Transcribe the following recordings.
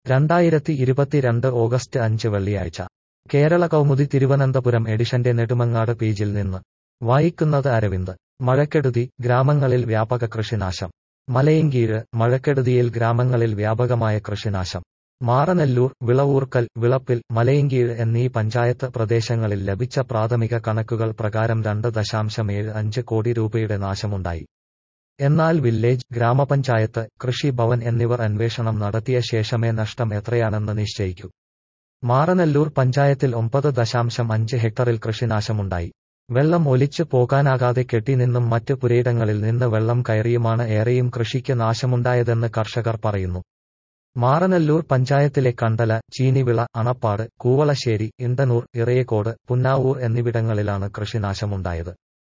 രണ്ടായിരത്തി ഇരുപത്തിരണ്ട് ഓഗസ്റ്റ് അഞ്ച് വെള്ളിയാഴ്ച കേരള കൗമുദി തിരുവനന്തപുരം എഡിഷന്റെ നെടുമങ്ങാട് പേജിൽ നിന്ന് വായിക്കുന്നത് അരവിന്ദ് മഴക്കെടുതി ഗ്രാമങ്ങളിൽ വ്യാപക കൃഷിനാശം മലയങ്കീഴ് മഴക്കെടുതിയിൽ ഗ്രാമങ്ങളിൽ വ്യാപകമായ കൃഷിനാശം മാറനെല്ലൂർ വിളവൂർക്കൽ വിളപ്പിൽ മലയങ്കീഴ് എന്നീ പഞ്ചായത്ത് പ്രദേശങ്ങളിൽ ലഭിച്ച പ്രാഥമിക കണക്കുകൾ പ്രകാരം രണ്ട് ദശാംശം ഏഴ് അഞ്ച് കോടി രൂപയുടെ നാശമുണ്ടായി എന്നാൽ വില്ലേജ് ഗ്രാമപഞ്ചായത്ത് കൃഷി ഭവൻ എന്നിവർ അന്വേഷണം നടത്തിയ ശേഷമേ നഷ്ടം എത്രയാണെന്ന് നിശ്ചയിക്കൂ മാറനെല്ലൂർ പഞ്ചായത്തിൽ ഒമ്പത് ദശാംശം അഞ്ച് ഹെക്ടറിൽ കൃഷിനാശമുണ്ടായി വെള്ളം ഒലിച്ചു പോകാനാകാതെ കെട്ടിനിന്നും മറ്റ് പുരയിടങ്ങളിൽ നിന്ന് വെള്ളം കയറിയുമാണ് ഏറെയും കൃഷിക്ക് നാശമുണ്ടായതെന്ന് കർഷകർ പറയുന്നു മാറനെല്ലൂർ പഞ്ചായത്തിലെ കണ്ടല ചീനിവിള അണപ്പാട് കൂവളശ്ശേരി ഇണ്ടനൂർ ഇറയക്കോട് പുന്നാവൂർ എന്നിവിടങ്ങളിലാണ് കൃഷിനാശമുണ്ടായത്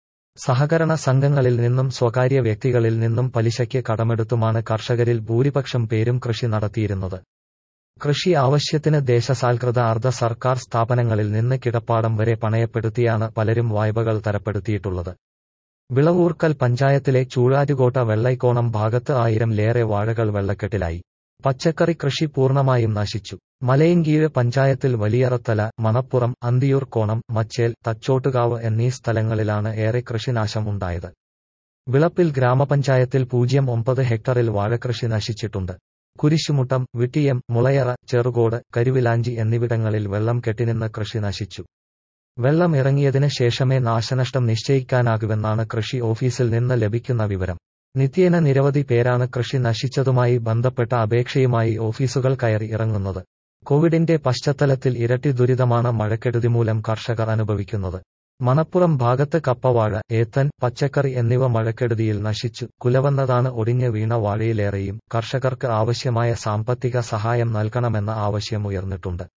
സഹകരണ സംഘങ്ങളിൽ നിന്നും സ്വകാര്യ വ്യക്തികളിൽ നിന്നും പലിശയ്ക്ക് കടമെടുത്തുമാണ് കർഷകരിൽ ഭൂരിപക്ഷം പേരും കൃഷി നടത്തിയിരുന്നത് കൃഷി ആവശ്യത്തിന് ദേശസാൽകൃത അർദ്ധ സർക്കാർ സ്ഥാപനങ്ങളിൽ നിന്ന് കിടപ്പാടം വരെ പണയപ്പെടുത്തിയാണ് പലരും വായ്പകൾ തരപ്പെടുത്തിയിട്ടുള്ളത് വിളവൂർക്കൽ പഞ്ചായത്തിലെ ചൂഴാറ്റുകോട്ട വെള്ളൈക്കോണം ഭാഗത്ത് ആയിരം ലേറെ വാഴകൾ വെള്ളക്കെട്ടിലായി പച്ചക്കറി കൃഷി പൂർണ്ണമായും നശിച്ചു മലയങ്കീഴ് പഞ്ചായത്തിൽ വലിയറത്തല മണപ്പുറം അന്തിയൂർ കോണം മച്ചേൽ തച്ചോട്ടുകാവ് എന്നീ സ്ഥലങ്ങളിലാണ് ഏറെ കൃഷിനാശം ഉണ്ടായത് വിളപ്പിൽ ഗ്രാമപഞ്ചായത്തിൽ പൂജ്യം ഒമ്പത് ഹെക്ടറിൽ വാഴകൃഷി നശിച്ചിട്ടുണ്ട് കുരിശുമുട്ടം വിട്ടിയം മുളയറ ചെറുകോട് കരുവിലാഞ്ചി എന്നിവിടങ്ങളിൽ വെള്ളം കെട്ടിനിന്ന് കൃഷി നശിച്ചു വെള്ളം ഇറങ്ങിയതിന് ശേഷമേ നാശനഷ്ടം നിശ്ചയിക്കാനാകുവെന്നാണ് കൃഷി ഓഫീസിൽ നിന്ന് ലഭിക്കുന്ന വിവരം നിത്യേന നിരവധി പേരാണ് കൃഷി നശിച്ചതുമായി ബന്ധപ്പെട്ട അപേക്ഷയുമായി ഓഫീസുകൾ കയറി ഇറങ്ങുന്നത് കോവിഡിന്റെ പശ്ചാത്തലത്തിൽ ഇരട്ടി ദുരിതമാണ് മഴക്കെടുതി മൂലം കർഷകർ അനുഭവിക്കുന്നത് മണപ്പുറം ഭാഗത്ത് കപ്പവാഴ ഏത്തൻ പച്ചക്കറി എന്നിവ മഴക്കെടുതിയിൽ നശിച്ചു കുലവന്നതാണ് ഒടിഞ്ഞ് വീണ വാഴയിലേറെയും കർഷകർക്ക് ആവശ്യമായ സാമ്പത്തിക സഹായം നൽകണമെന്ന ആവശ്യം ഉയർന്നിട്ടുണ്ട്